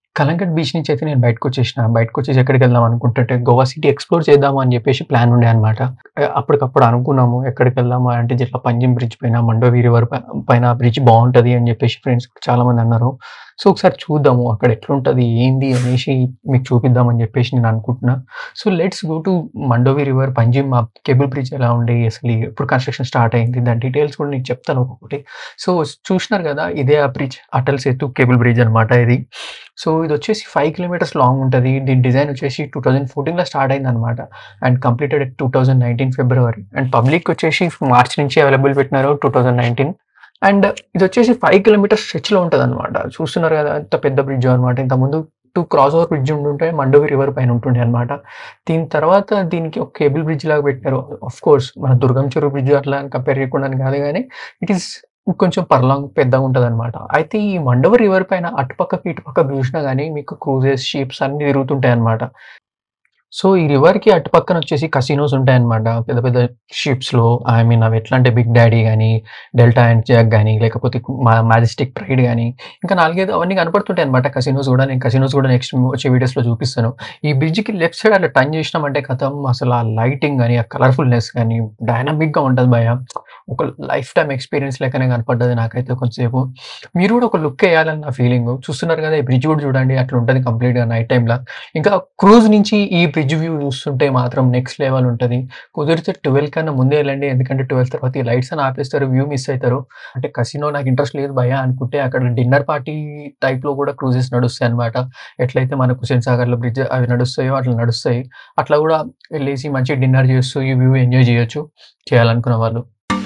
కలంకట్ beach నుంచి అయితే నేను బయటకు వచ్చేసిన బయటకు వచ్చేసి ఎక్కడికి వెళ్దాం అనుకుంటుంటే గోవా సిటీ ఎక్స్ప్లోర్ చేద్దాము అని చెప్పేసి ప్లాన్ ఉండే అనమాట అప్పటికప్పుడు అనుకున్నాము ఎక్కడికి వెళ్దాము అంటే ఇట్లా పంజిమ్ బ్రిడ్జ్ పైన మండోవి రివర్ పైన బ్రిడ్జ్ బాగుంటది అని చెప్పేసి ఫ్రెండ్స్ చాలా మంది అన్నారు సో ఒకసారి చూద్దాము అక్కడ ఎట్లుంటది ఏంది అనేసి మీకు చూపిద్దామని చెప్పేసి నేను అనుకుంటున్నా so let's go to Mandovi river Panjim ఆ కేబుల్ బ్రిడ్జ్ ఎలా ఉండే అసలు ఎప్పుడు కన్స్ట్రక్షన్ స్టార్ట్ అయింది దాని డీటెయిల్స్ కూడా నేను చెప్తాను ఒక్కొక్కటి సో చూసినారు కదా ఇదే ఆ bridge Atal Setu cable bridge అనమాట ఇది సో ఇది వచ్చేసి ఫైవ్ కిలోమీటర్స్ లాంగ్ ఉంటుంది దీని డిజైన్ వచ్చేసి టూ థౌజండ్ ఫోర్టీన్లో స్టార్ట్ అయింది అనమాట and completed two thousand nineteen February and public వచ్చేసి మార్చ్ నుంచి అవైలబుల్ పెట్టినారు టూ థౌజండ్ నైన్టీన్ అండ్ ఇది వచ్చేసి ఫైవ్ కిలోమీటర్స్ స్ట్రెచ్లో ఉంటుంది అనమాట చూస్తున్నారు కదా ఎంత పెద్ద బ్రిడ్జ్ అనమాట ఇంతకుముందు టూ క్రాస్ ఓవర్ బ్రిడ్జ్ ఉంటుంటే మండోవి రివర్ పైన ఉంటుండే అనమాట దీని తర్వాత దీనికి ఒక కేబుల్ బ్రిడ్జ్ లాగా పెట్టారు ఆఫ్ కోర్స్ మన దుర్గం చెరువు బ్రిడ్జ్ అట్లా కంపేర్ చేయకుండా అని కాదు కానీ ఇట్ ఈస్ కొంచెం పర్లాంగ్ పెద్దగా ఉంటుంది అనమాట అయితే ఈ మండవ రివర్ పైన అటుపక్కకి ఇటుపక్క చూసినా కానీ మీకు క్రూజెస్ షిప్స్ అన్ని తిరుగుతుంటాయి అనమాట సో ఈ రివర్కి అటుపక్కన వచ్చేసి కసినోస్ ఉంటాయన్నమాట పెద్ద పెద్ద షిప్స్లో ఐ మీన్ అవి ఎట్లా అంటే బిగ్ డాడీ కానీ డెల్టా అండ్ జాక్ కానీ లేకపోతే మ్యాజెస్టిక్ ప్రైడ్ కానీ ఇంకా నాలుగైదు అవన్నీ కనపడుతుంటాయి అనమాట కసినోస్ కూడా నేను కసినోస్ కూడా నెక్స్ట్ వచ్చే వీడియోస్లో చూపిస్తాను ఈ బ్రిడ్జ్కి లెఫ్ట్ సైడ్ అట్లా టర్న్ చేసినామంటే కథం అసలు ఆ లైటింగ్ కానీ ఆ కలర్ఫుల్నెస్ కానీ డైనమిక్గా ఉంటుంది భయ ఒక లైఫ్ టైం ఎక్స్పీరియన్స్ లెక్కనే కనపడ్డది నాకైతే కొంచెంసేపు మీరు కూడా ఒక లుక్ వేయాలని నా ఫీలింగ్ చూస్తున్నారు కదా ఈ బ్రిడ్జ్ కూడా చూడండి అట్లా ఉంటుంది కంప్లీట్గా నైట్ టైంలో ఇంకా క్రూజ్ నుంచి ఈ బ్రిడ్జ్ వ్యూ చూస్తుంటే మాత్రం నెక్స్ట్ లెవెల్ ఉంటుంది కుదిరితే ట్వెల్వ్ కన్నా ముందే వెళ్ళండి ఎందుకంటే ట్వెల్వ్ తర్వాత ఈ లైట్స్ అని ఆపేస్తారు వ్యూ మిస్ అవుతారు అంటే కసినో నాకు ఇంట్రెస్ట్ లేదు భయ అనుకుంటే అక్కడ డిన్నర్ పార్టీ టైప్లో కూడా క్రూజెస్ నడుస్తాయి అనమాట ఎట్లయితే మన కుసేన్ సాగర్లో బ్రిడ్జ్ అవి నడుస్తాయో అట్లా నడుస్తాయి అట్లా కూడా వెళ్ళేసి మంచి డిన్నర్ చేస్తూ ఈ వ్యూ ఎంజాయ్ చేయొచ్చు చేయాలనుకున్న వాళ్ళు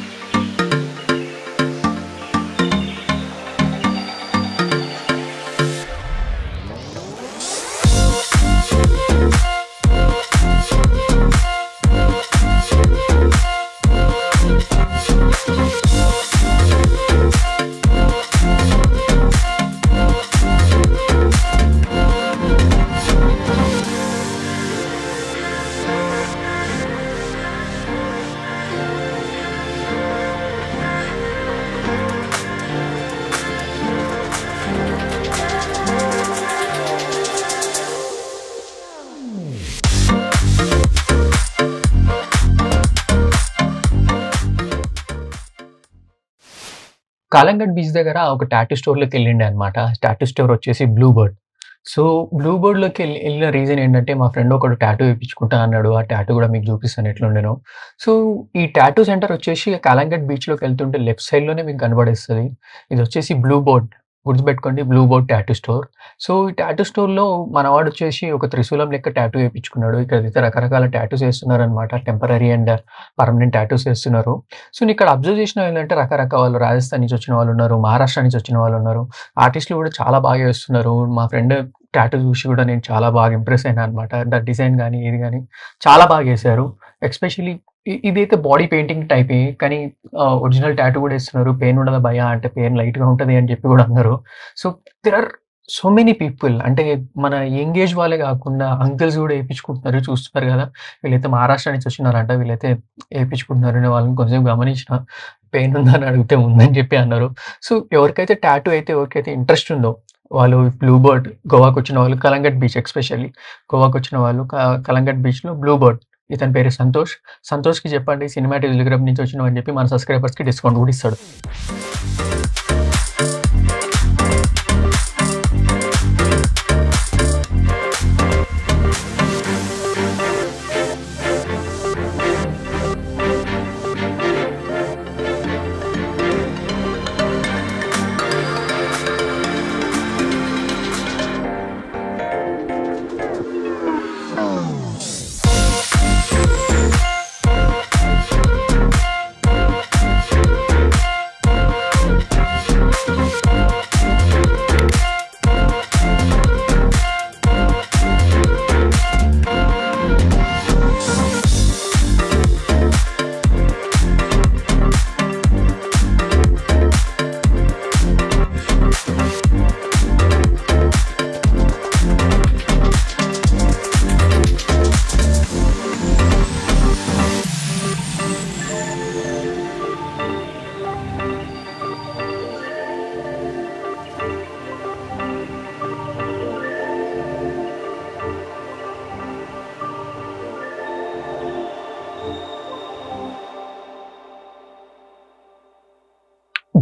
కాలంగట్ బీచ్ దగ్గర ఒక టాటూ స్టోర్‌లోకి వెళ్ళిండే అనమాట. టాటూ స్టోర్ వచ్చేసి బ్లూ బర్డ్. సో, బ్లూ బర్డ్‌లోకి ఎళ్ళి ఎళ్ళిన రీజన్ ఏంటంటే, మా ఫ్రెండ్ ఒకడు టాటూ ఏపిచ్చుకుంటా అన్నాడు. ఆ టాటూ కూడా మీకు చూపిస్తాను ఎట్లుండెనో. సో, ఈ టాటూ సెంటర్ వచ్చేసి కాలంగట్ బీచ్‌లోకి వెళ్తుంటే లెఫ్ట్ సైడ్‌లోనే మీకు కనబడేస్తది. ఇది వచ్చేసి బ్లూ బర్డ్. గుర్తుపెట్టుకోండి blue bird tattoo store. So, ఈ టాటూ స్టోర్‌లో మనవాడు వచ్చేసి ఒక త్రిశూలం లెక్క టాటూ ఏపిచ్చుకున్నాడు. ఇక్కడైతే రకరకాల టాటూస్ ఏస్తున్నారనమాట. టెంపరరీ అండ్ పర్మనెంట్ టాటూస్ ఏస్తున్నారు. సో, నేను ఇక్కడ అబ్జర్వ్ చేసినవి ఏంటంటే రకరకాల వాళ్ళు రాజస్థాన్ నుంచి వచ్చిన వాళ్ళున్నారు. మహారాష్ట్ర నుంచి వచ్చిన వాళ్ళున్నారు. ఆర్టిస్టులు కూడా చాలా బాగా ఏస్తున్నారు. మా ఫ్రెండ్ టాటూ చూసి కూడా నేను చాలా బాగా ఇంప్రెస్ అయినా అనమాట. ద డిజైన్ గాని, ఏది గాని చాలా బాగా ఏశారు. ఎస్పెషల్లీ ఇ ఇదైతే బాడీ పెయింటింగ్ టైపే. కానీ ఆహ్, ఒరిజినల్ టాటూ కూడా ఏస్తున్నారు. పెయిన్ ఉండదా భయ్యా అంటే పెయిన్ లైట్‌గా ఉంటది అని చెప్పి కూడా అన్నారు. So, there are so many people అంటే మన యంగ్ ఏజ్ వాళ్ళే కాకుండా అంకుల్స్ కూడా ఏపిచ్చుకుంటున్నారు. చూస్తున్నారు కదా! వీళ్ళైతే మహారాష్ట్ర నుంచి వచ్చినారంట. వీళ్ళైతే ఏపిచ్చుకుంటున్నారు. నేను వాళ్ళని కొంచెం గమనించిన. పెయిన్ ఉందా అని అడిగితే ఉందని చెప్పి అన్నారు. సో, ఎవరికైతే టాటూ అయితే ఎవరికైతే ఇంట్రెస్ట్ ఉందో వాళ్ళు బ్లూ బర్డ్ గోవాకొచ్చిన వాళ్ళు కలంగట్ బీచ్ ఎస్పెషల్లీ గోవాకొచ్చిన వాళ్ళు క కలంగట్ బీచ్‌లో బ్లూ బర్డ్ ఇతని పేరు సంతోష్. సంతోష్‌కి చెప్పండి సినిమా టెలిగ్రామ్ నుంచి వచ్చినాం అని చెప్పి మన సబ్‌స్క్రైబర్స్‌కి డిస్కౌంట్ కూడా ఇస్తాడు.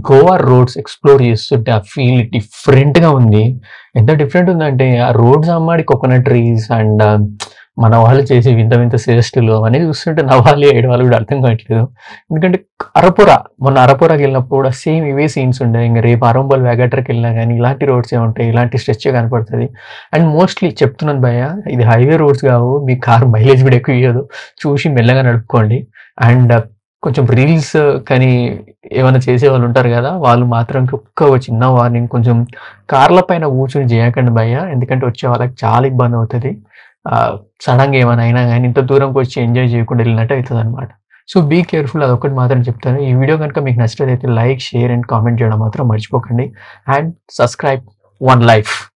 గోవా రోడ్స్ ఎక్స్‌ప్లోర్ చేస్తుంటే ఆ ఫీల్ డిఫరెంట్‌గా ఉంది. ఎంత డిఫరెంట్ ఉందంటే ఆ రోడ్స్ అమ్మాడి కోకోనట్ ట్రీస్ అండ్ మన వాళ్ళు చేసే వింత వింత చేష్టలు అవన్నీ చూస్తుంటే నవ్వాలి, ఏడవాలి కూడా అర్థం కావట్లేదు. ఎందుకంటే అరపుర మొన్న అరపురకెళ్ళినప్పుడు కూడా సేమ్ ఇవే సీన్స్ ఉండే. ఇంక రేపు అరంబల్ వ్యాగట్రకెళ్ళినా గానీ ఇలాంటి రోడ్సే ఉంటాయి. ఇలాంటి స్ట్రెచ్చే కనపడతది. అండ్ మోస్ట్‌లీ చెప్తున్నాను భయ్యా ఇది హైవే రోడ్స్ కావు. మీ కార్ మైలేజ్ కూడా ఎక్కువ ఇయ్యదు. చూసి మెల్లగా నడుపుకోండి. అండ్ కొంచెం రీల్స్ కానీ ఏమైనా చేసేవాళ్ళు ఉంటారు కదా! వాళ్ళు మాత్రం ఒక్క చిన్న వార్నింగ్ కొంచెం కార్ల పైన కూర్చొని చేయకండి భయ్యా. ఎందుకంటే వచ్చే వాళ్ళకి చాలా ఇబ్బంది అవుతది. ఆహ్, సడెన్‌గా ఏమైనా అయినా గానీ ఇంత దూరంకి వచ్చి ఎంజాయ్ చేయకుండా ఎళ్ళినట్టు అయితదనమాట. సో, బీ కేర్‌ఫుల్ అదొక్కటి మాత్రం చెప్తాను. ఈ వీడియో గనుక మీకు నచ్చినట్లయితే లైక్, షేర్ అండ్ కామెంట్ చేయడం మాత్రం మర్చిపోకండి. And subscribe one life.